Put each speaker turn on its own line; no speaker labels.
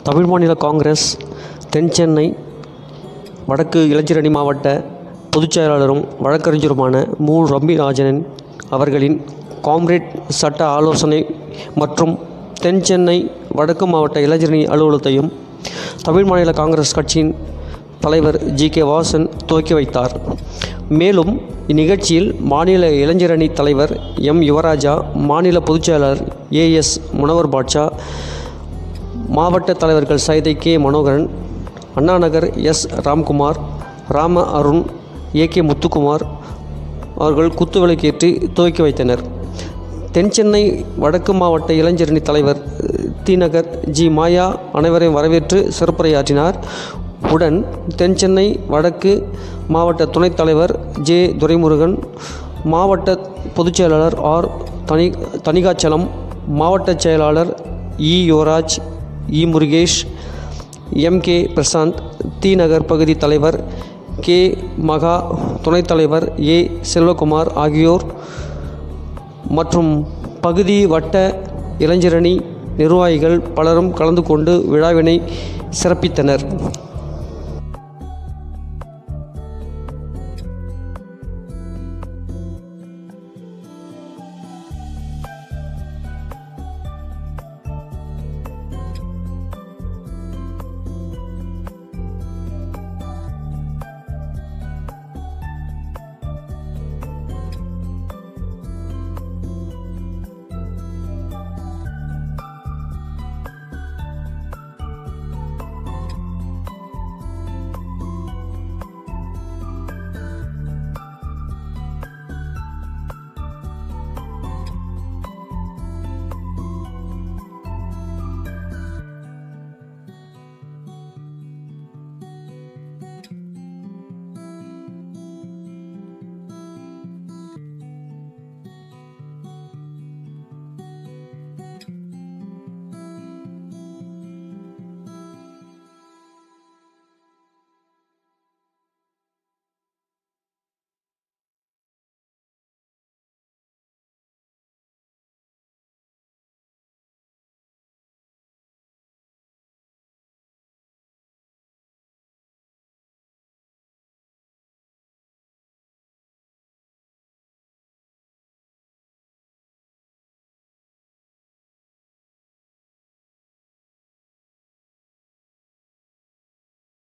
தமிழ் மாநில காங்கிரஸ் தென்சென்னை வடக்கு இளைஞரணி மாவட்ட பொதுச் செயலாளரும் வழக்கறிஞருமான மு ரம்பிராஜன் அவர்களின் காம்ரேட் சட்ட ஆலோசனை மற்றும் தென்சென்னை வடக்கு மாவட்ட இளைஞரணி அலுவலகத்தையும் தமிழ் மாநில காங்கிரஸ் கட்சியின் தலைவர் ஜி கே வாசன் துவக்கி வைத்தார் மேலும் இந்நிகழ்ச்சியில் மாநில இளைஞரணி தலைவர் எம் யுவராஜா மாநில பொதுச் செயலாளர் ஏ எஸ் முனவர் பாட்ஷா மாவட்ட தலைவர்கள் Saidai K Manoharan Annanagar S Ramkumar Rama Arun A K Muthukumar அவர்கள் குத்துவிளக்கேற்றி துவக்கி வைத்தனர் தென்சென்னை வடக்கு மாவட்ட இளைஞரணி தலைவர் தீநகர் ஜி மாயா அனைவரையும் வரவேற்று சிறப்புரையாற்றினார் உடன் தென்சென்னை வடக்கு மாவட்ட துணைத் தலைவர் ஜே துரைமுருகன் மாவட்ட பொதுச் செயலாளர் ஆர் தனி தணிகாச்சலம் மாவட்ட செயலாளர் E Yuvaraj E Murugesh M K Prashanth T Nagar பகுதி தலைவர் கே மகா துணைத் தலைவர் ஏ செல்வகுமார் ஆகியோர் மற்றும் பகுதி வட்ட இளைஞரணி நிர்வாகிகள் பலரும் கலந்து கொண்டு விழாவினை சிறப்பித்தனர்